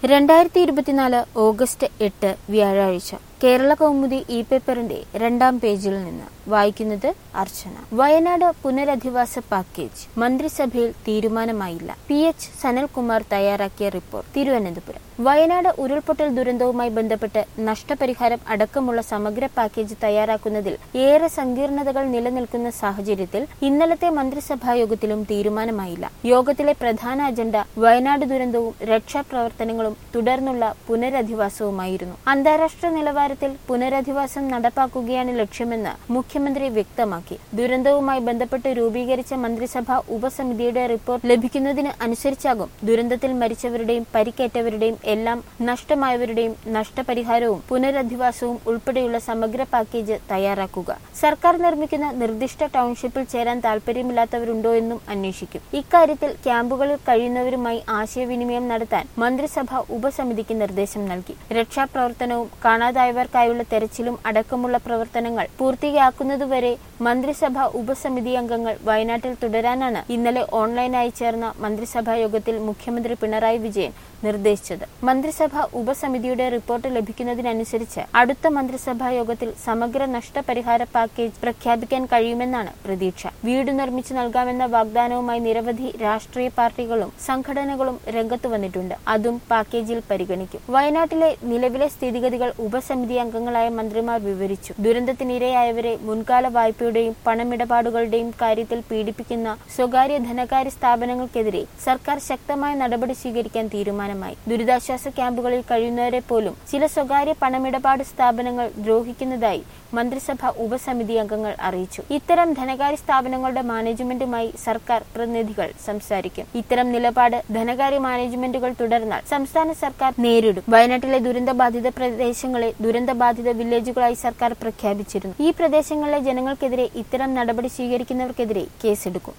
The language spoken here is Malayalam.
രണ്ടായിരത്തി ഇരുപത്തിനാല് ഓഗസ്റ്റ് എട്ട് വ്യാഴാഴ്ച കേരള കൗമുദി ഇ പേപ്പറിന്റെ രണ്ടാം പേജിൽ നിന്ന് വായിക്കുന്നത് അർച്ചന വയനാട് പുനരധിവാസ പാക്കേജ് മന്ത്രിസഭയിൽ തീരുമാനമായില്ല പി എച്ച് സനൽകുമാർ തയ്യാറാക്കിയ റിപ്പോർട്ട് തിരുവനന്തപുരം വയനാട് ഉരുൾപൊട്ടൽ ദുരന്തവുമായി ബന്ധപ്പെട്ട് നഷ്ടപരിഹാരം അടക്കമുള്ള സമഗ്ര പാക്കേജ് തയ്യാറാക്കുന്നതിൽ ഏറെ സങ്കീർണതകൾ നിലനിൽക്കുന്ന സാഹചര്യത്തിൽ ഇന്നലത്തെ മന്ത്രിസഭാ യോഗത്തിലും തീരുമാനമായില്ല യോഗത്തിലെ പ്രധാന അജണ്ട വയനാട് ദുരന്തവും രക്ഷാപ്രവർത്തനങ്ങളും തുടർന്നുള്ള പുനരധിവാസവുമായിരുന്നു അന്താരാഷ്ട്ര നിലവാരത്തിൽ പുനരധിവാസം നടപ്പാക്കുകയാണ് ലക്ഷ്യമെന്ന് മുഖ്യമന്ത്രി വ്യക്തമാക്കി ദുരന്തവുമായി ബന്ധപ്പെട്ട് രൂപീകരിച്ച മന്ത്രിസഭാ ഉപസമിതിയുടെ റിപ്പോർട്ട് ലഭിക്കുന്നതിന് അനുസരിച്ചാകും ദുരന്തത്തിൽ മരിച്ചവരുടെയും പരിക്കേറ്റവരുടെയും എല്ലാം നഷ്ടമായവരുടെയും നഷ്ടപരിഹാരവും പുനരധിവാസവും ഉൾപ്പെടെയുള്ള സമഗ്ര പാക്കേജ് തയ്യാറാക്കുക സർക്കാർ നിർമ്മിക്കുന്ന നിർദ്ദിഷ്ട ടൗൺഷിപ്പിൽ ചേരാൻ താൽപര്യമില്ലാത്തവരുണ്ടോ എന്നും അന്വേഷിക്കും ഇക്കാര്യത്തിൽ ക്യാമ്പുകളിൽ കഴിയുന്നവരുമായി ആശയവിനിമയം നടത്താൻ മന്ത്രിസഭ ഉപസമിതിക്ക് നിർദ്ദേശം നൽകി രക്ഷാപ്രവർത്തനവും കാണാതായവർക്കായുള്ള തെരച്ചിലും അടക്കമുള്ള പ്രവർത്തനങ്ങൾ പൂർത്തിയാക്കുന്നതുവരെ മന്ത്രിസഭ ഉപസമിതി അംഗങ്ങൾ വയനാട്ടിൽ തുടരാനാണ് ഇന്നലെ ഓൺലൈനായി ചേർന്ന മന്ത്രിസഭാ യോഗത്തിൽ മുഖ്യമന്ത്രി പിണറായി വിജയൻ നിർദ്ദേശിച്ചത് മന്ത്രിസഭ ഉപസമിതിയുടെ റിപ്പോർട്ട് ലഭിക്കുന്നതിനനുസരിച്ച് അടുത്ത മന്ത്രിസഭാ യോഗത്തിൽ സമഗ്ര നഷ്ടപരിഹാര പാക്കേജ് പ്രഖ്യാപിക്കാൻ കഴിയുമെന്നാണ് പ്രതീക്ഷ വീട് നിർമ്മിച്ചു നൽകാമെന്ന വാഗ്ദാനവുമായി നിരവധി രാഷ്ട്രീയ പാർട്ടികളും സംഘടനകളും രംഗത്തു വന്നിട്ടുണ്ട് അതും പാക്കേജിൽ പരിഗണിക്കും വയനാട്ടിലെ നിലവിലെ സ്ഥിതിഗതികൾ ഉപസമിതി അംഗങ്ങളായ മന്ത്രിമാർ വിവരിച്ചു ദുരന്തത്തിനിരയായവരെ മുൻകാല വായ്പയുടെയും പണമിടപാടുകളുടെയും കാര്യത്തിൽ പീഡിപ്പിക്കുന്ന സ്വകാര്യ ധനകാര്യ സ്ഥാപനങ്ങൾക്കെതിരെ സർക്കാർ ശക്തമായ നടപടി സ്വീകരിക്കാൻ തീരുമാനമായി ദുരിതാശ്വാസ ക്യാമ്പുകളിൽ കഴിയുന്നവരെ പോലും ചില സ്വകാര്യ പണമിടപാട് സ്ഥാപനങ്ങൾ ദ്രോഹിക്കുന്നതായി മന്ത്രിസഭ ഉപസമിതി അംഗങ്ങൾ അറിയിച്ചു ഇത്തരം ധനകാര്യ സ്ഥാപനങ്ങളുടെ മാനേജ്മെന്റുമായി സർക്കാർ പ്രതിനിധികൾ സംസാരിക്കും ഇത്തരം നിലപാട് ധനകാര്യ മാനേജ്മെന്റുകൾ തുടർന്നാൽ സംസ്ഥാന സർക്കാർ നേരിടും വയനാട്ടിലെ ദുരന്തബാധിത പ്രദേശങ്ങളെ ദുരന്തബാധിത വില്ലേജുകളായി സർക്കാർ പ്രഖ്യാപിച്ചിരുന്നു ഈ പ്രദേശങ്ങളിലെ ജനങ്ങൾക്കെതിരെ ഇത്തരം നടപടി സ്വീകരിക്കുന്നവർക്കെതിരെ കേസെടുക്കും